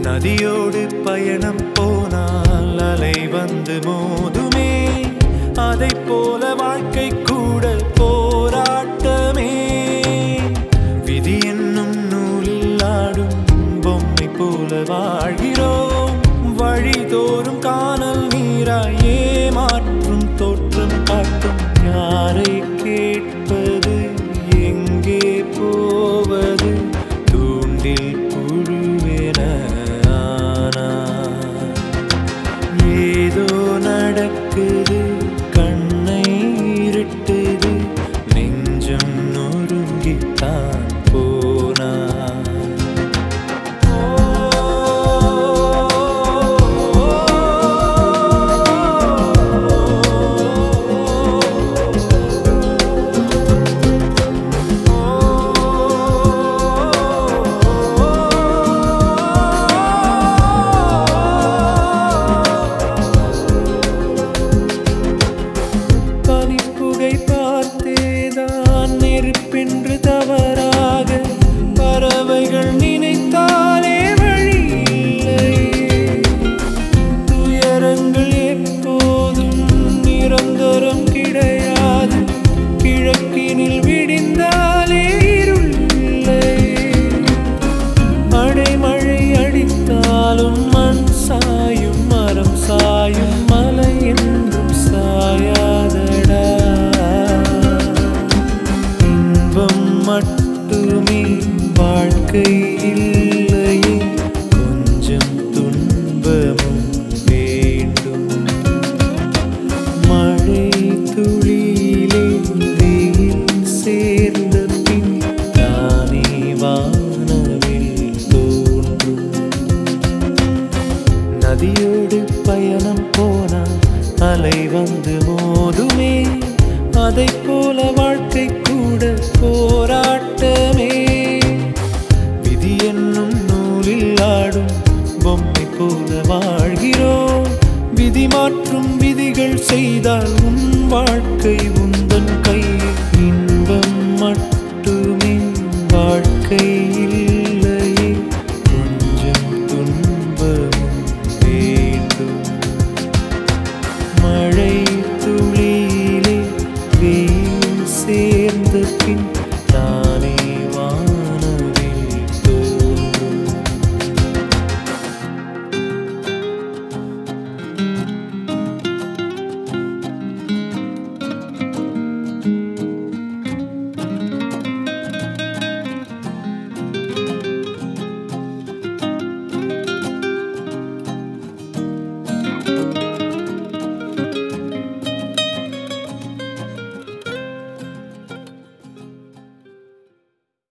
நதியோடு பயணம் போனால் அலை வந்து மோதுமே அதைப் போல வாழ்க்கை கூட போராட்டமே விதி என்னும் நூலில் ஆடும் பொம்மை போல வாழ்கிறோம் வழிதோறும் காணல் நீராய் ஏமாற்றும் தோற்றம் காட்டும் யாரை கேட்பது எங்கே போவது தூண்டில் புழுவென ஆனார். ஏதோ நடக்குது கண்ணை இருட்டுது நெஞ்சம் நொறுங்கித்தான் போனார் பனிப்புகை பார்த்தேதான் நெருப்பென்று தவறாக பறவைகள் நினைத்தாலே வழி இல்லை துயரங்கள் எப்போதும் நிரந்தரம் கிடையாது கிழக்கினில் விடிந்தாலே இருள் இல்லை அடைமழை அடித்தாலும் மண் சாயும் மரம் சாயும் மலை என்றும் சாயாதடா இன்பம் மட்டுமே வாழ்க்கை இல்லையே கொஞ்சம் துன்பமும் வேண்டும் மழை துளியிலே வெயில் சேர்ந்த பின் தானே வானவில் தோன்றும் நதியோடு பயணம் போனால் அலை வந்து மோதுமே அதைப் போல வாழ்க்கை கூட போராட்டமே விதி என்னும் நூலில் ஆடும் பொம்மை போல வாழ்கிறோம் விதி மாற்றும் விதிகள் செய்தால் உன் வாழ்க்கை உந்தன் கையில்